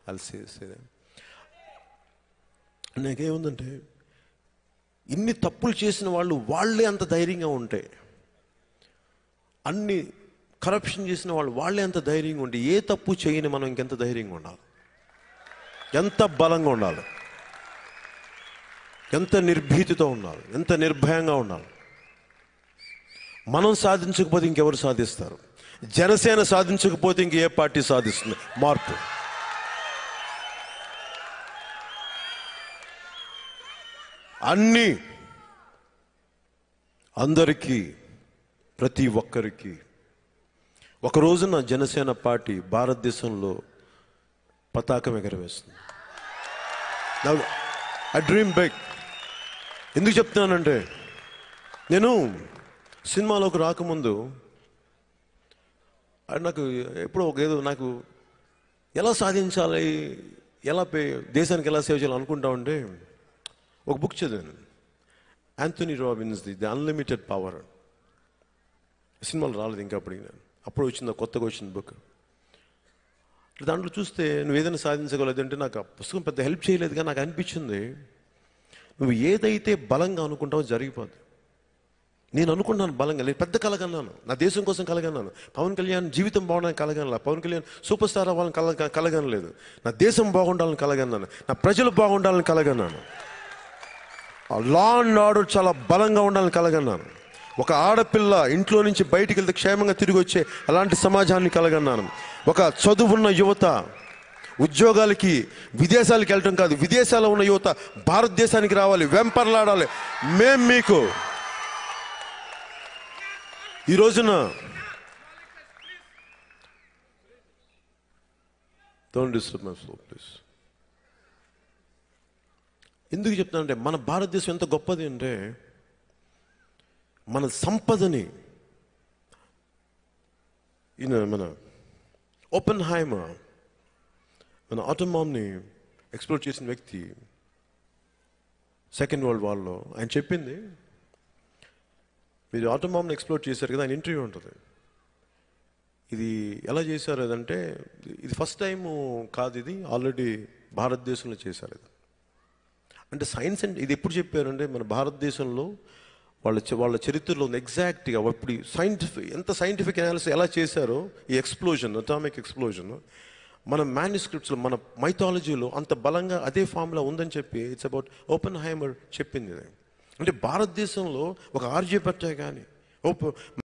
అలసి నాకేముందంటే ఇన్ని తప్పులు చేసిన వాళ్ళు వాళ్ళే అంత ధైర్యంగా ఉంటే అన్ని కరప్షన్ చేసిన వాళ్ళు వాళ్ళే అంత ధైర్యంగా ఉంటే ఏ తప్పు చేయని మనం ఇంకెంత ధైర్యంగా ఉండాలి ఎంత బలంగా ఉండాలి ఎంత నిర్భీతితో ఉండాలి ఎంత నిర్భయంగా ఉండాలి మనం సాధించకపోతే ఇంకెవరు సాధిస్తారు జనసేన సాధించకపోతే ఇంక ఏ పార్టీ సాధిస్తుంది మార్పు అన్నీ అందరికీ ప్రతి ఒక్కరికి ఒక రోజున జనసేన పార్టీ భారతదేశంలో పతాకం ఎగరవేస్తుంది ఐ డ్రీమ్ బైక్ ఎందుకు చెప్తున్నానంటే నేను సినిమాలోకి రాకముందు అది నాకు ఎప్పుడో ఒక ఏదో నాకు ఎలా సాధించాలి ఎలా పే దేశానికి ఎలా సేవ చేయాలి అనుకుంటా ఉంటే ఒక బుక్ చదివాను Anthony Robbins the the unlimited power సినిమాలు రాలేదు ఇంకా అప్పటికి నేను అప్పుడు వచ్చింది కొత్తగా వచ్చిన బుక్ దాంట్లో చూస్తే నువ్వు ఏదైనా సాధించగలదు అంటే నాకు ఆ పుస్తకం పెద్ద హెల్ప్ చేయలేదు కానీ నాకు అనిపించింది నువ్వు ఏదైతే బలంగా అనుకుంటావో జరిగిపోద్ది నేను అనుకున్నాను బలంగా నేను పెద్ద కలగన్నాను నా దేశం కోసం కలగన్నాను పవన్ కళ్యాణ్ జీవితం బాగుండాలని కలగనలా పవన్ కళ్యాణ్ సూపర్ స్టార్ అవ్వాలని కల కలగనలేదు నా దేశం బాగుండాలని కలగన్నాను నా ప్రజలు బాగుండాలని కలగన్నాను లా అండ్ ఆర్డర్ చాలా బలంగా ఉండాలని కలగన్నాను ఒక ఆడపిల్ల ఇంట్లో నుంచి బయటికి వెళ్తే క్షేమంగా తిరిగి వచ్చే అలాంటి సమాజాన్ని కలగన్నాను ఒక చదువున్న యువత ఉద్యోగాలకి విదేశాలకు వెళ్ళటం కాదు విదేశాల్లో ఉన్న యువత భారతదేశానికి రావాలి వెంపర్లాడాలి మేం మీకు ఈ రోజున don't disturb my flow please ఎందుకు చెప్తానంటే మన భారతదేశం ఎంత గొప్పది అంటే మన సంపదని ఈయన మన ఓపెన్ హైమ మన ఆటోమామ్ని ఎక్స్ప్లోర్ చేసిన వ్యక్తి సెకండ్ వరల్డ్ వార్లో ఆయన చెప్పింది మీరు ఆటోమామ్ని ఎక్స్ప్లోర్ చేశారు కదా ఆయన ఇంటర్వ్యూ ఉంటుంది ఇది ఎలా చేశారు అదంటే ఇది ఫస్ట్ టైం కాదు ఇది ఆల్రెడీ భారతదేశంలో చేశారు ఇది అంటే సైన్స్ అండ్ ఇది ఎప్పుడు చెప్పారంటే మన భారతదేశంలో వాళ్ళ చ- వాళ్ళ చరిత్రలో ఉంది ఎగ్జాక్ట్గా ఇప్పుడు సైంటిఫిక్ ఎంత సైంటిఫిక్ అనాలిసిస్ ఎలా చేశారో ఈ ఎక్స్ప్లోజన్ అటామిక్ ఎక్స్ప్లోజన్ మన మాన్యుస్క్రిప్ట్స్లో మన మైథాలజీలో అంత బలంగా అదే ఫామ్లో ఉందని చెప్పి ఇట్స్ అబౌట్ ఓపెన్ హైమర్ చెప్పింది ఇది అంటే భారతదేశంలో ఒక ఆర్జే పట్టే కానీ ఓప్